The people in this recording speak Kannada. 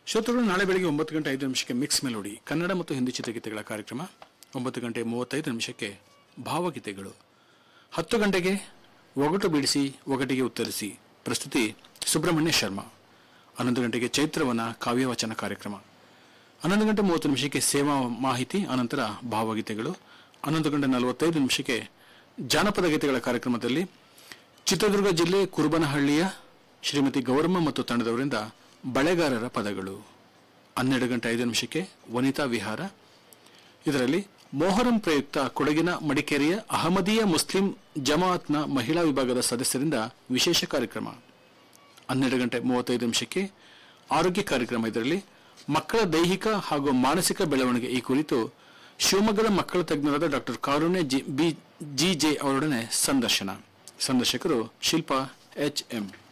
ಶ್ರೋತೃಗಳು ನಾಳೆ ಬೆಳಗ್ಗೆ ಒಂಬತ್ತು ಗಂಟೆ ಐದು ನಿಮಿಷಕ್ಕೆ ಮಿಕ್ಸ್ ಮೆಲೋಡಿ ಕನ್ನಡ ಮತ್ತು ಹಿಂದಿ ಚಿತ್ರಗೀತೆಗಳ ಕಾರ್ಯಕ್ರಮ ಒಂಬತ್ತು ಗಂಟೆ ಮೂವತ್ತೈದು ನಿಮಿಷಕ್ಕೆ ಭಾವಗೀತೆಗಳು ಹತ್ತು ಗಂಟೆಗೆ ಒಗಟು ಬಿಡಿಸಿ ಒಗಟಿಗೆ ಉತ್ತರಿಸಿ ಪ್ರಸ್ತುತಿ ಸುಬ್ರಹ್ಮಣ್ಯ ಶರ್ಮಾ ಹನ್ನೊಂದು ಗಂಟೆಗೆ ಚೈತ್ರವನ ಕಾವ್ಯವಚನ ಕಾರ್ಯಕ್ರಮ ಹನ್ನೊಂದು ಗಂಟೆ ಮೂವತ್ತು ನಿಮಿಷಕ್ಕೆ ಸೇವಾ ಮಾಹಿತಿ ಅನಂತರ ಭಾವಗೀತೆಗಳು ಹನ್ನೊಂದು ಗಂಟೆ ನಲವತ್ತೈದು ನಿಮಿಷಕ್ಕೆ ಜಾನಪದ ಗೀತೆಗಳ ಕಾರ್ಯಕ್ರಮದಲ್ಲಿ ಚಿತ್ರದುರ್ಗ ಜಿಲ್ಲೆ ಕುರುಬನಹಳ್ಳಿಯ ಶ್ರೀಮತಿ ಗೌರಮ್ಮ ಮತ್ತು ತಂಡದವರಿಂದ ಬಳೆಗಾರರ ಪದಗಳು ಹನ್ನೆರಡು ಗಂಟೆ ಐದು ನಿಮಿಷಕ್ಕೆ ವನಿತಾ ವಿಹಾರ ಇದರಲ್ಲಿ ಮೊಹರಂ ಪ್ರಯುಕ್ತ ಕೊಡಗಿನ ಮಡಿಕೇರಿಯ ಅಹಮದಿಯಾ ಮುಸ್ಲಿಂ ಜಮಾಅತ್ನ ಮಹಿಳಾ ವಿಭಾಗದ ಸದಸ್ಯರಿಂದ ವಿಶೇಷ ಕಾರ್ಯಕ್ರಮ ಹನ್ನೆರಡು ಗಂಟೆ ಮೂವತ್ತೈದು ನಿಮಿಷಕ್ಕೆ ಆರೋಗ್ಯ ಕಾರ್ಯಕ್ರಮ ಇದರಲ್ಲಿ ಮಕ್ಕಳ ದೈಹಿಕ ಹಾಗೂ ಮಾನಸಿಕ ಬೆಳವಣಿಗೆ ಈ ಕುರಿತು ಶಿವಮೊಗ್ಗದ ಮಕ್ಕಳ ತಜ್ಞರಾದ doctor Karunya G B G J ಅವರೊಡನೆ ಸಂದರ್ಶನ ಸಂದರ್ಶಕರು ಶಿಲ್ಪಾ ಎಚ್ ಎಂ